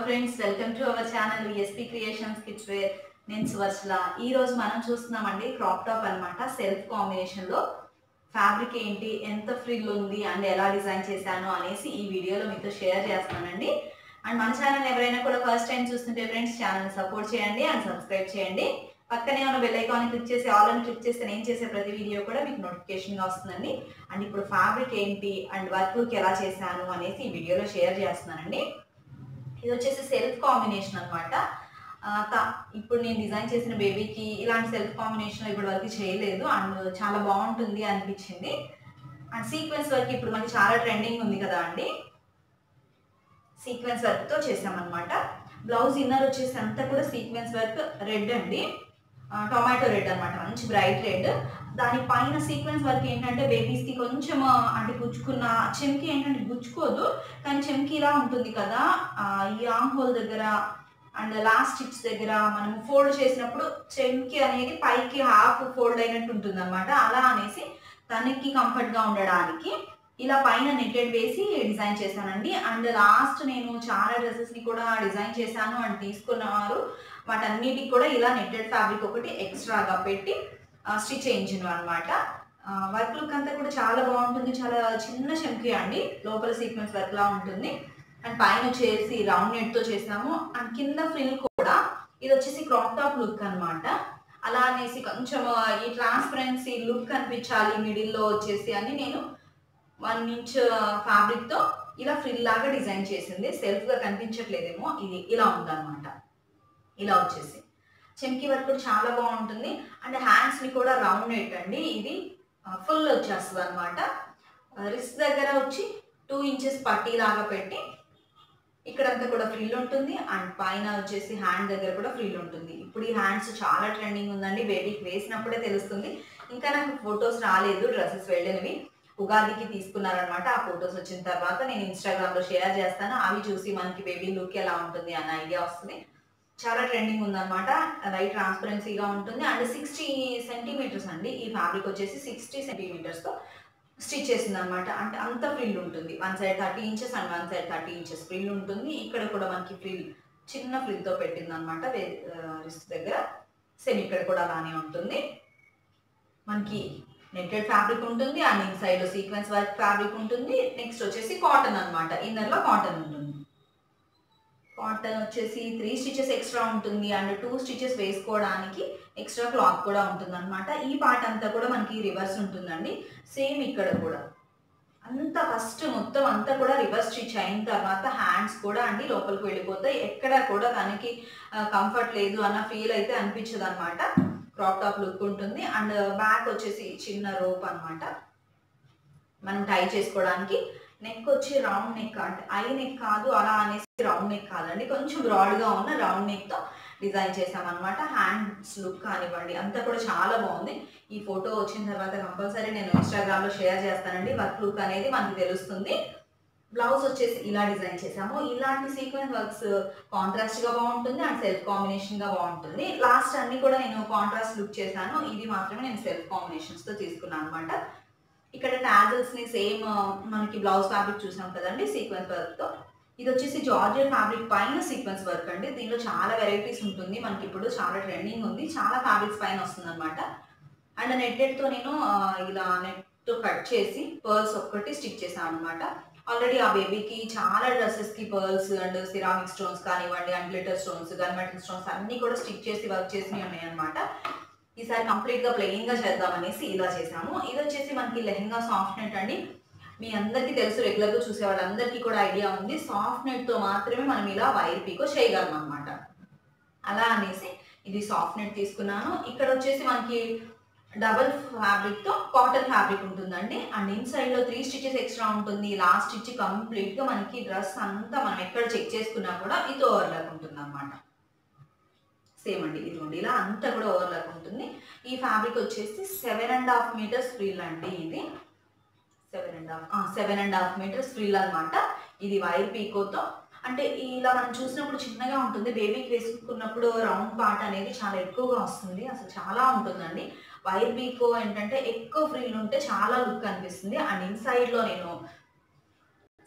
friends welcome to our channel SP creations kids wear నేను సువర్చల ఈ రోజు మనం చూస్తున్నామండి క్రాప్ టాప్ అన్నమాట సెల్ఫ్ కాంబినేషన్ లో ఫ్యాబ్రిక్ ఏంటి ఎంత ఫ్రిల్ ఉంది అండ్ ఎలా డిజైన్ చేశాను అనేసి ఈ వీడియోలో మీతో షేర్ చేస్తానండి అండ్ మన ఛానల్ ఎవరైనా కూడా ఫస్ట్ టైం చూస్తుంటే ఫ్రెండ్స్ ఛానల్ సపోర్ట్ చేయండి అండ్ సబ్స్క్రైబ్ చేయండి పక్కనే ఉన్న బెల్ ఐకాన్ క్లిక్ చేసి ఆల్ అని క్లిక్ చేస్తే నేను చేసే ప్రతి వీడియో కూడా మీకు నోటిఫికేషన్ గా వస్తుందండి అండ్ ఇప్పుడు ఫ్యాబ్రిక్ ఏంటి అండ్ వర్క్ లుక్ ఎలా చేశాను అనేసి ఈ వీడియోలో షేర్ చేస్తున్నానండి ఇది వచ్చేసి సెల్ఫ్ కాంబినేషన్ అనమాట ఇప్పుడు నేను డిజైన్ చేసిన బేబీకి ఇలాంటి సెల్ఫ్ కాంబినేషన్ ఇప్పటి వరకు చేయలేదు అండ్ చాలా బాగుంటుంది అనిపించింది అండ్ సీక్వెన్స్ వర్క్ ఇప్పుడు మనకి చాలా ట్రెండింగ్ ఉంది కదా అండి సీక్వెన్స్ వర్క్ తో చేసామన్నమాట బ్లౌజ్ ఇన్నర్ వచ్చేసి అంతా కూడా సీక్వెన్స్ వర్క్ రెడ్ అండి టొమాటో రెడ్ అన్నమాట మంచి బ్రైట్ రెడ్ దాని పైన సీక్వెన్స్ వర్క్ ఏంటంటే బేబీస్ కి కొంచెం ఆ, అంటే గుచ్చుకున్న చెంకి ఏంటంటే గుచ్చుకోదు కానీ చెంకి ఇలా ఉంటుంది కదా ఆ, ఈ ఆమ్ హోల్ దగ్గర అండ్ లాస్ట్ స్టిచ్ దగ్గర మనం ఫోల్డ్ చేసినప్పుడు చెంకి అనేది పైకి హాఫ్ ఫోల్డ్ అయినట్టు ఉంటుంది అనమాట అలా అనేసి తనకి కంఫర్ట్ గా ఉండడానికి ఇలా పైన నెట్టెడ్ వేసి డిజైన్ చేశానండి అండ్ లాస్ట్ నేను చాలా డ్రెస్సెస్ ని కూడా డిజైన్ చేశాను అండ్ తీసుకున్నారు వాటన్నిటికి కూడా ఇలా నెట్టెడ్ ఫ్యాబ్రిక్ ఒకటి ఎక్స్ట్రాగా పెట్టి స్టిచ్ చేయించిన అనమాట వర్క్ లుక్ అంతా కూడా చాలా బాగుంటుంది చాలా చిన్న చెంకి అండి లోపల సీక్వెన్స్ వర్క్ లా ఉంటుంది అండ్ పైన వచ్చేసి రౌండ్ నెట్ తో చేసాము అండ్ కింద ఫ్రిల్ కూడా ఇది వచ్చేసి క్రాప్ టాప్ లుక్ అన్నమాట అలా అనేసి కొంచెం ఈ ట్రాన్స్పరెన్సీ లుక్ కనిపించాలి మిడిల్ లో వచ్చేసి అని నేను వన్ ఇంచ్ ఫ్యాబ్రిక్ తో ఇలా ఫ్రిల్ లాగా డిజైన్ చేసింది సెల్ఫ్ గా కనిపించట్లేదేమో ఇది ఇలా ఉందన్నమాట ఇలా వచ్చేసి చెంకి వర్క్ కూడా చాలా బాగుంటుంది అండ్ హ్యాండ్స్ ని కూడా రౌండ్ నెట్ అండి ఇది ఫుల్ వచ్చేస్తుంది అనమాట రిస్ట్ దగ్గర వచ్చి టూ ఇంచెస్ పట్టీ లాగా పెట్టి ఇక్కడంతా కూడా ఫ్రిల్ ఉంటుంది అండ్ పైన వచ్చేసి హ్యాండ్ దగ్గర కూడా ఫ్రిల్ ఉంటుంది ఇప్పుడు ఈ హ్యాండ్స్ చాలా ట్రెండింగ్ ఉందండి బేబీకి వేసినప్పుడే తెలుస్తుంది ఇంకా నాకు ఫొటోస్ రాలేదు డ్రెస్సెస్ వెళ్ళినవి ఉగాదికి తీసుకున్నారనమాట ఆ ఫొటోస్ వచ్చిన తర్వాత నేను ఇన్స్టాగ్రామ్ లో షేర్ చేస్తాను అవి చూసి మనకి బేబీ లుక్ ఎలా ఉంటుంది అన్న ఐడియా వస్తుంది చాలా ట్రెండింగ్ ఉందన్నమాట లైట్ ట్రాన్స్పరెన్సీగా ఉంటుంది అండ్ సిక్స్టీ సెంటీమీటర్స్ అండి ఈ ఫ్యాబ్రిక్ వచ్చేసి సిక్స్టీ సెంటీమీటర్స్ తో స్టిచ్ చేసింది అనమాట అంటే అంత ఫ్రిల్ ఉంటుంది one side thirty inches and one side thirty inches frill ఉంటుంది ఇక్కడ కూడా మనకి ఫ్రిల్ చిన్న ఫ్రిల్ తో పెట్టింది అనమాట రిస్ట్ దగ్గర సేమ్ ఇక్కడ కూడా అలానే ఉంటుంది మనకి నెట్టెడ్ ఫ్యాబ్రిక్ ఉంటుంది and inside sequence work fabric ఉంటుంది నెక్స్ట్ వచ్చేసి కాటన్ అనమాట ఇన్నర్ లో కాటన్ ఉంటుంది కాటన్ వచ్చేసి త్రీ స్టిచెస్ ఎక్స్ట్రా ఉంటుంది అండ్ టూ స్టిచెస్ వేసుకోవడానికి ఎక్స్ట్రా క్లాత్ కూడా ఉంటుంది అనమాట ఈ పార్ట్ అంతా కూడా మనకి రివర్స్ ఉంటుందండి సేమ్ ఇక్కడ కూడా అంతా ఫస్ట్ మొత్తం అంతా కూడా రివర్స్ స్టిచ్ అయిన తర్వాత హ్యాండ్స్ కూడా అండి లోపలికి వెళ్ళిపోతాయి ఎక్కడ కూడా తనకి కంఫర్ట్ లేదు అన్న ఫీల్ అయితే అనిపించదు అనమాట క్రాప్ టాప్ లుక్ ఉంటుంది అండ్ బ్యాక్ వచ్చేసి చిన్న రోప్ అన్నమాట మనం టై చేసుకోవడానికి నెక్ వచ్చి రౌండ్ నెక్ అంటే ఐ నెక్ కాదు అలా అనేసి రౌండ్ నెక్ కాదండి కొంచెం broad గా ఉన్న రౌండ్ నెక్ తో డిజైన్ చేసామన్నమాట హ్యాండ్స్ లుక్ కానివ్వండి అంతా కూడా చాలా బాగుంది ఈ ఫోటో వచ్చిన తర్వాత కంపల్సరీ నేను ఇన్స్టాగ్రామ్ లో షేర్ చేస్తానండి వర్క్ లుక్ అనేది మనకి తెలుస్తుంది బ్లౌజ్ వచ్చేసి ఇలా డిజైన్ చేసాము ఇలాంటి సీక్వెన్స్ వర్క్స్ కాంట్రాస్ట్ గా బాగుంటుంది అండ్ సెల్ఫ్ కాంబినేషన్ గా బాగుంటుంది లాస్ట్ అన్ని కూడా నేను కాంట్రాస్ట్ లుక్ చేశాను ఇది మాత్రమే నేను సెల్ఫ్ కాంబినేషన్స్ తో తీసుకున్నాను అనమాట ఇక్కడ టాజల్స్ ని సేమ్ మనకి బ్లౌజ్ ఫ్యాబ్రిక్ చూసాం కదండి సీక్వెన్స్ వర్క్ తో ఇది వచ్చేసి జార్జియన్ ఫ్యాబ్రిక్ పైన సీక్వెన్స్ వర్క్ అండి దీనిలో చాలా వెరైటీస్ ఉంటుంది మనకి ఇప్పుడు చాలా ట్రెండింగ్ ఉంది చాలా ఫ్యాబ్రిక్స్ పైన వస్తుంది అనమాట అండ్ నెట్టెడ్ తో నేను ఆ, ఇలా నెట్ తో కట్ చేసి పర్ల్స్ ఒక్కటి స్టిచ్ చేశాను అనమాట ఆల్రెడీ ఆ బేబీకి చాలా డ్రెస్సెస్ కి పర్ల్స్ అండ్ సిరామిక్ స్టోన్స్ కానివ్వండి and glitter stones gunmetal stones అన్ని కూడా స్టిచ్ చేసి వర్క్ చేసి ఉన్నాయి అనమాట ఈసారి కంప్లీట్ గా ప్లెయిన్ గా చేద్దామనేసి ఇలా చేసాము ఇది వచ్చేసి మనకి లెహంగా సాఫ్ట్ నెట్ అండి మీ అందరికీ తెలుసు రెగ్యులర్ గా చూసే వాళ్ళందరికీ కూడా ఐడియా ఉంది సాఫ్ట్ నెట్ తో మాత్రమే మనం ఇలా వైర్ పీకో చేయగలం అనమాట అలా అనేసి ఇది సాఫ్ట్ నెట్ తీసుకున్నాను ఇక్కడ వచ్చేసి మనకి డబల్ ఫ్యాబ్రిక్ తో కాటన్ ఫ్యాబ్రిక్ ఉంటుందండి అండ్ ఇన్సైడ్ లో త్రీ స్టిచెస్ ఎక్స్ట్రా ఉంటుంది లాస్ట్ స్టిచ్ కంప్లీట్ గా మనకి డ్రెస్ అంతా మనం ఎక్కడ చెక్ చేసుకున్నా కూడా ఇది ఓవర్లాక్ ఉంటుంది అనమాట సేమ్ అండి ఇదిగోండి ఇలా అంతా కూడా ఓవర్లాక్ ఉంటుంది ఈ ఫ్యాబ్రిక్ వచ్చేసి seven and half meters frill అండి ఇది seven and half seven and half meters frill అనమాట ఇది వైర్ పీకోతో అంటే ఇలా మనం చూసినప్పుడు చిన్నగా ఉంటుంది బేబీకి వేసుకున్నప్పుడు రౌండ్ పార్ట్ అనేది చాలా ఎక్కువగా వస్తుంది అసలు చాలా ఉంటుందండి వైర్ పీకో ఏంటంటే ఎక్కువ ఫ్రిల్ ఉంటే చాలా లుక్ అనిపిస్తుంది అండ్ ఇన్సైడ్ లో నేను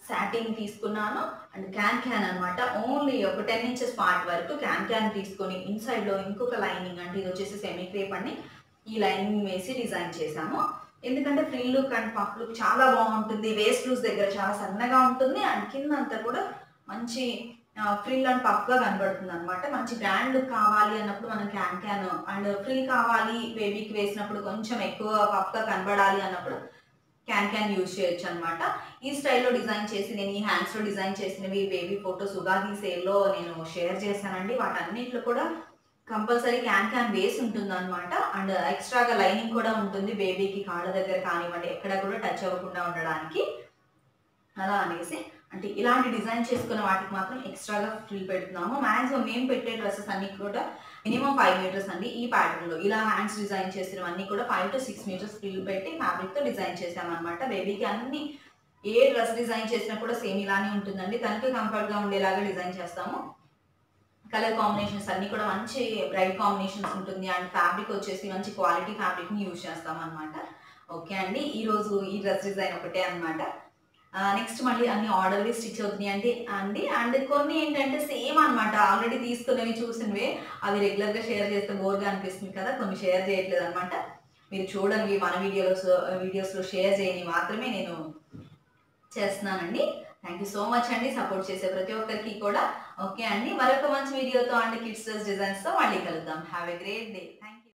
సాటిన్ తీసుకున్నాను అండ్ క్యాన్ క్యాన్ అనమాట ఓన్లీ ఒక టెన్ ఇంచెస్ పార్ట్ వరకు క్యాన్ క్యాన్ తీసుకొని ఇన్సైడ్ లో ఇంకొక లైనింగ్ అంటే ఇది వచ్చేసి సెమీ క్రేప్ అండి ఈ లైనింగ్ వేసి డిజైన్ చేశాము ఎందుకంటే frill look and puff look చాలా బాగుంటుంది వేస్ట్ లూస్ దగ్గర చాలా సన్నగా ఉంటుంది అండ్ కింద అంతా కూడా మంచి ఫ్రిల్ అండ్ పఫ్ గా కనబడుతుంది అనమాట మంచి బ్రాండ్ లుక్ కావాలి అన్నప్పుడు మనం క్యాన్ క్యాన్ అండ్ ఫ్రిల్ కావాలి బేబీకి వేసినప్పుడు కొంచెం ఎక్కువ పఫ్ గా కనబడాలి అన్నప్పుడు క్యాన్ క్యాన్ యూజ్ చేయొచ్చు అనమాట ఈ స్టైల్లో డిజైన్ చేసి నేను ఈ హ్యాండ్స్ లో డిజైన్ చేసినవి బేబీ ఫోటోస్ ఉగాది సేల్లో నేను షేర్ చేశానండి వాటన్నిటిలో కూడా కంపల్సరీ క్యాన్ క్యాన్ వేసి ఉంటుంది అనమాట అండ్ ఎక్స్ట్రాగా లైనింగ్ కూడా ఉంటుంది బేబీకి కాళ్ళ దగ్గర కానివ్వండి ఎక్కడ కూడా టచ్ అవ్వకుండా ఉండడానికి అలా అనేసి అంటే ఇలాంటి డిజైన్ చేసుకున్న వాటికి మాత్రం ఎక్స్ట్రాగా ఫ్రిల్ పెడుతున్నాము మ్యాక్సిమం మేము పెట్టే డ్రెస్సెస్ అన్ని కూడా మినిమం ఫైవ్ మీటర్స్ అండి ఈ ప్యాటర్న్ లో ఇలా హ్యాండ్స్ డిజైన్ చేసినవన్నీ కూడా five to six meters frill పెట్టి ఫ్యాబ్రిక్ తో డిజైన్ చేసామన్నమాట బేబీకి అన్ని ఏ డ్రెస్ డిజైన్ చేసినా కూడా సేమ్ ఇలానే ఉంటుందండి తనకి కంఫర్ట్ గా ఉండేలాగా డిజైన్ చేస్తాము కలర్ కాంబినేషన్స్ అన్ని కూడా మంచి బ్రైట్ కాంబినేషన్స్ ఉంటుంది అండ్ ఫ్యాబ్రిక్ వచ్చేసి మంచి క్వాలిటీ ఫ్యాబ్రిక్ ని యూజ్ చేస్తాం అనమాట ఓకే అండి ఈ రోజు ఈ డ్రెస్ డిజైన్ ఒకటే అనమాట నెక్స్ట్ మళ్ళీ అన్ని ఆర్డర్వి స్టిచ్ అవుతున్నాయి అంటే అండి అండ్ కొన్ని ఏంటంటే సేమ్ అన్నమాట ఆల్రెడీ తీసుకున్నవి చూసినవి అవి రెగ్యులర్ గా షేర్ చేస్తే బోర్గా అనిపిస్తుంది కదా కొన్ని షేర్ చేయట్లేదు అనమాట మీరు చూడండి మన వీడియోస్ వీడియోస్ లో షేర్ చేయని మాత్రమే నేను చేస్తున్నానండి థ్యాంక్ యూ సో మచ్ అండి సపోర్ట్ చేసే ప్రతి ఒక్కరికి కూడా ఓకే అండి మరొక మంచి వీడియోతో అండ్ కిడ్స్ డిజైన్స్ తో మళ్ళీ కలుద్దాం have a great day thank you